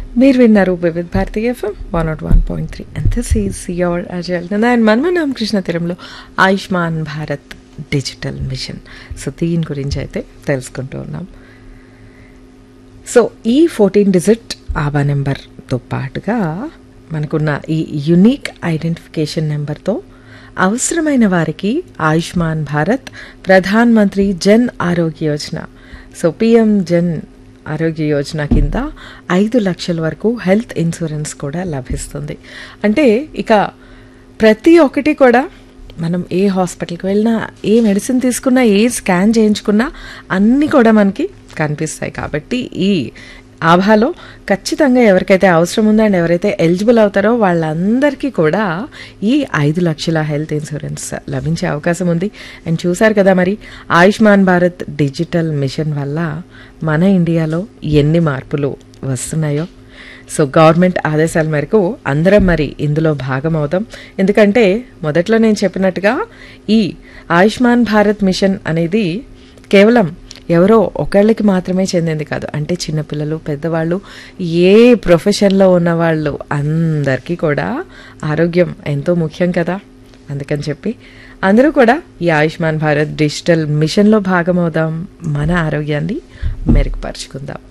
మీరు విన్నారు Vividh Bharati FM one nought one point three and this is your అజల్ and మనమనం కృష్ణ తీరంలో Ayushman Bharat digital mission so దీని గురించి అయితే తెలుసుకుంటూ ఉన్నాం సో ఈ ఫోర్టీన్ డిజిట్ ఆబా నెంబర్తో పాటుగా మనకున్న ఈ యునిక్ ఐడెంటిఫికేషన్ నెంబర్తో అవసరమైన వారికి ఆయుష్మాన్ భారత్ ప్రధాన్ మంత్రి జన్ ఆరోగ్య యోజన సో పిఎం జన్ ఆరోగ్య యోజన కింద ఐదు లక్షల వరకు హెల్త్ ఇన్సూరెన్స్ కూడా లభిస్తుంది అంటే ఇక ప్రతి ఒక్కటి కూడా మనం ఏ హాస్పిటల్కి వెళ్ళినా ఏ మెడిసిన్ తీసుకున్నా ఏ స్కాన్ చేయించుకున్నా అన్నీ కూడా మనకి కనిపిస్తాయి కాబట్టి ఈ ఆభాలో ఖచ్చితంగా ఎవరికైతే అవసరం ఉందో అండ్ ఎవరైతే ఎలిజిబుల్ అవుతారో వాళ్ళందరికీ కూడా ఈ ఐదు లక్షల హెల్త్ ఇన్సూరెన్స్ లభించే అవకాశం ఉంది అండ్ చూసారు కదా మరి ఆయుష్మాన్ భారత్ డిజిటల్ మిషన్ వల్ల మన ఇండియాలో ఎన్ని మార్పులు వస్తున్నాయో సో గవర్నమెంట్ ఆదేశాల మేరకు అందరం మరి ఇందులో భాగం అవుతాం ఎందుకంటే మొదట్లో నేను చెప్పినట్టుగా ఈ ఆయుష్మాన్ భారత్ మిషన్ అనేది కేవలం ఎవరో ఒకళ్ళకి మాత్రమే చెందింది కాదు అంటే చిన్నపిల్లలు పెద్దవాళ్ళు ఏ ప్రొఫెషన్లో ఉన్నవాళ్ళు అందరికీ కూడా ఆరోగ్యం ఎంతో ముఖ్యం కదా అందుకని చెప్పి అందరూ కూడా ఈ ఆయుష్మాన్ భారత్ డిజిటల్ మిషన్లో భాగమవుదాం మన ఆరోగ్యాన్ని మెరుగుపరుచుకుందాం